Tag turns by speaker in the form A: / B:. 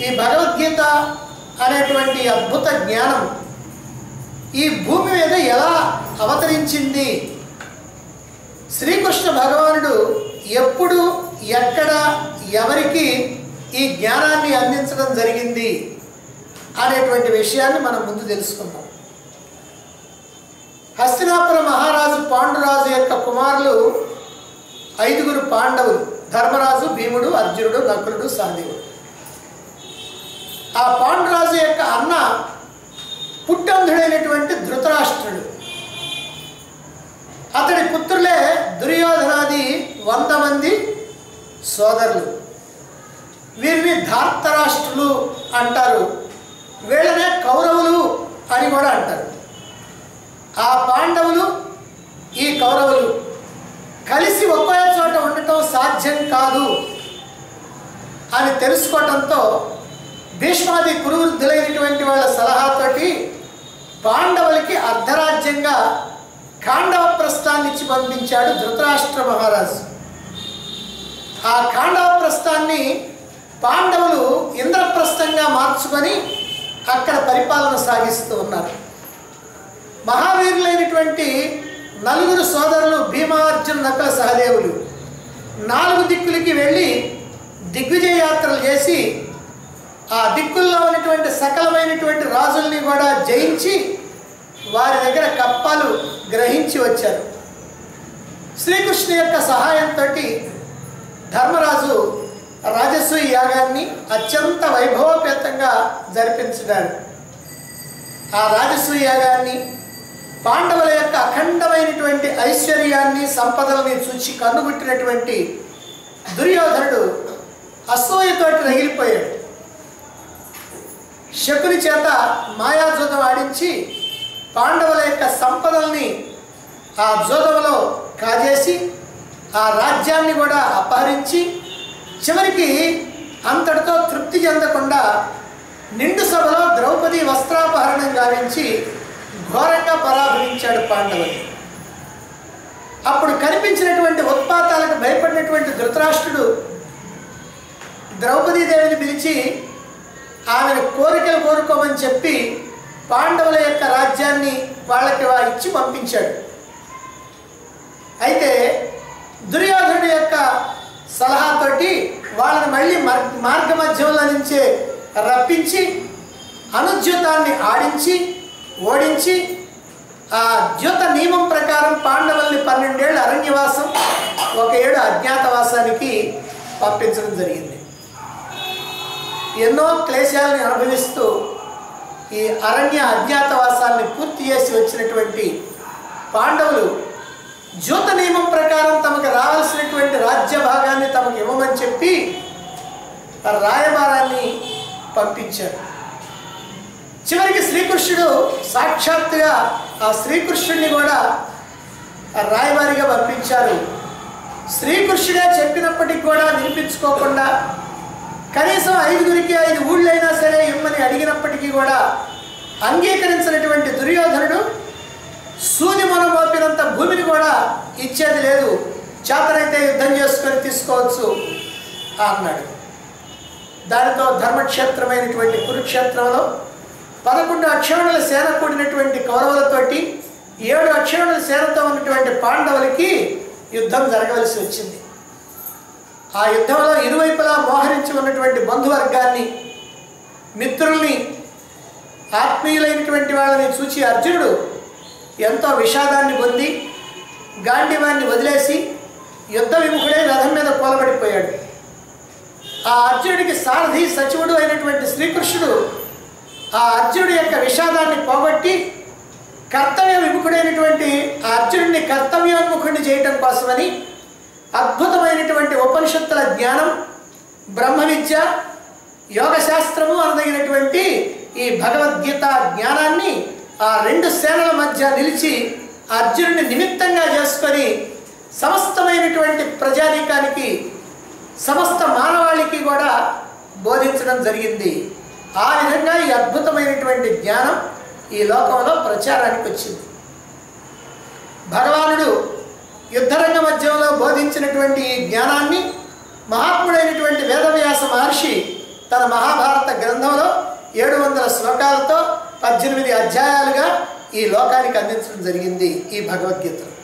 A: ఈ భగవద్గీత అనేటువంటి అద్భుత జ్ఞానం ఈ భూమి మీద ఎలా అవతరించింది శ్రీకృష్ణ భగవానుడు ఎప్పుడు ఎక్కడ ఎవరికి ఈ జ్ఞానాన్ని అందించడం జరిగింది అనేటువంటి విషయాన్ని మనం ముందు తెలుసుకుందాం హస్తినాపుర మహారాజు పాండురాజు యొక్క కుమారులు ఐదుగురు పాండవులు ధర్మరాజు భీముడు అర్జునుడు నకులుడు సహదేవుడు ఆ పాండురాజు యొక్క అన్న పుట్టంధుడైనటువంటి ధృతరాష్ట్రుడు అతడి పుత్రులే దుర్యోధనాది వంద మంది సోదరులు వీరిని ధార్తరాష్ట్రులు అంటారు వీళ్ళనే కౌరవులు అని కూడా అంటారు ఆ పాండవులు ఈ కౌరవులు కలిసి ఒకే చోట ఉండటం సాధ్యం కాదు అని తెలుసుకోవటంతో భీష్మాది కురువృద్ధులైనటువంటి వాళ్ళ సలహాతోటి పాండవులకి అర్ధరాజ్యంగా ఖాండవ ప్రస్థాన్ని ఇచ్చి పంపించాడు ధృతరాష్ట్ర మహారాజు ఆ ఖాండవ ప్రస్థాన్ని పాండవులు ఇంద్రప్రస్థంగా మార్చుకొని అక్కడ పరిపాలన సాగిస్తూ ఉన్నారు మహావీరులైనటువంటి నలుగురు సోదరులు భీమార్జున నకుల సహదేవులు నాలుగు దిక్కులకి వెళ్ళి దిగ్విజయ యాత్రలు చేసి ఆ దిక్కుల్లో ఉన్నటువంటి సకలమైనటువంటి రాజుల్ని కూడా జయించి వారి దగ్గర కప్పాలు గ్రహించి వచ్చారు శ్రీకృష్ణ యొక్క సహాయంతో ధర్మరాజు రాజసూయ యాగాన్ని అత్యంత వైభవపేతంగా జరిపించాడు ఆ రాజసూయ యాగాన్ని పాండవుల యొక్క అఖండమైనటువంటి ఐశ్వర్యాన్ని సంపదలని చూచి కన్నుగుట్టినటువంటి దుర్యోధనుడు అసూయతోటి రగిలిపోయాడు శకుని చేత మాయాజూదం ఆడించి పాండవుల యొక్క సంపదల్ని ఆ జూదంలో కాజేసి ఆ రాజ్యాన్ని కూడా అపహరించి చివరికి అంతటితో తృప్తి చెందకుండా నిండు సభలో ద్రౌపది వస్త్రాపహరణం గావించి ఘోరంగా పరాభవించాడు పాండవులు అప్పుడు కనిపించినటువంటి ఉత్పాతాలకు భయపడినటువంటి ధృతరాష్ట్రుడు ద్రౌపదీదేవిని పిలిచి ఆమెను కోరికలు కోరుకోమని చెప్పి పాండవుల యొక్క రాజ్యాన్ని వాళ్ళకి వా- ఇచ్చి పంపించాడు అయితే దుర్యోధనుడి యొక్క సలహాతోటి వాళ్ళని మళ్ళీ మార్ మార్గ మధ్యంలో నుంచే రప్పించి అనుద్యుతాన్ని ఆడించి ఓడించి ఆ ద్యుత నియమం ప్రకారం పాండవుల్ని పన్నెండేళ్ళు అరణ్యవాసం ఒక ఏడు అజ్ఞాతవాసానికి పంపించడం జరిగింది ఎన్నో క్లేశాలని అనుభవిస్తూ ఈ అరణ్య అజ్ఞాతవాసాన్ని పూర్తి చేసి వచ్చినటువంటి పాండవులు జ్యోత నియమం ప్రకారం తమకు రావాల్సినటువంటి రాజ్య భాగాన్ని తమకు ఇవ్వమని చెప్పి ఆ రాయబారాన్ని పంపించారు చివరికి శ్రీకృష్ణుడు సాక్షాత్తుగా ఆ శ్రీకృష్ణుడిని కూడా ఆ రాయబారిగా పంపించారు శ్రీకృష్ణుడే చెప్పినప్పటికి కూడా వినిపించుకోకుండా కనీసం ఐదుగురికి ఐదు ఊళ్ళైనా సరే ఇమ్మని అడిగినప్పటికీ కూడా అంగీకరించినటువంటి దుర్యోధనుడు సూది మన మోపినంత భూమిని కూడా ఇచ్చేది లేదు చేతనైతే యుద్ధం చేసుకొని తీసుకోవచ్చు అన్నాడు దానితో ధర్మక్షేత్రమైనటువంటి కురుక్షేత్రంలో పదకొండు అక్షరణుల సేన కూడినటువంటి కౌరవులతోటి ఏడు అక్షరణుల సేనతో ఉన్నటువంటి పాండవులకి యుద్ధం జరగవలసి వచ్చింది ఆ యుద్ధంలో ఇరువైపులా మోహరించి ఉన్నటువంటి బంధువర్గాన్ని మిత్రుల్ని ఆత్మీయులైనటువంటి వాళ్ళని చూచి అర్జునుడు ఎంతో విషాదాన్ని పొంది గాంధీవాన్ని వదిలేసి యుద్ధ విముఖుడై రథం మీద కూలబడిపోయాడు ఆ అర్జునుడికి సారథి సచివుడు అయినటువంటి శ్రీకృష్ణుడు ఆ అర్జునుడి యొక్క విషాదాన్ని పోగొట్టి కర్తవ్య విముఖుడైనటువంటి ఆ అర్జునుడిని కర్తవ్యోన్ముఖుడిని చేయటం కోసమని అద్భుతమైనటువంటి ఉపనిషత్తుల జ్ఞానం బ్రహ్మ విద్య యోగశాస్త్రము అనదగినటువంటి ఈ భగవద్గీత జ్ఞానాన్ని ఆ రెండు సేనల మధ్య నిలిచి అర్జునుడిని నిమిత్తంగా చేసుకొని సమస్తమైనటువంటి ప్రజానీకానికి సమస్త మానవాళికి కూడా బోధించడం జరిగింది ఆ విధంగా ఈ అద్భుతమైనటువంటి జ్ఞానం ఈ లోకంలో ప్రచారానికి వచ్చింది భగవానుడు యుద్ధరంగ మధ్యంలో బోధించినటువంటి ఈ జ్ఞానాన్ని మహాత్ముడైనటువంటి వేదవ్యాస మహర్షి తన మహాభారత గ్రంథంలో ఏడు వందల శ్లోకాలతో పద్దెనిమిది అధ్యాయాలుగా ఈ లోకానికి అందించడం జరిగింది ఈ భగవద్గీతను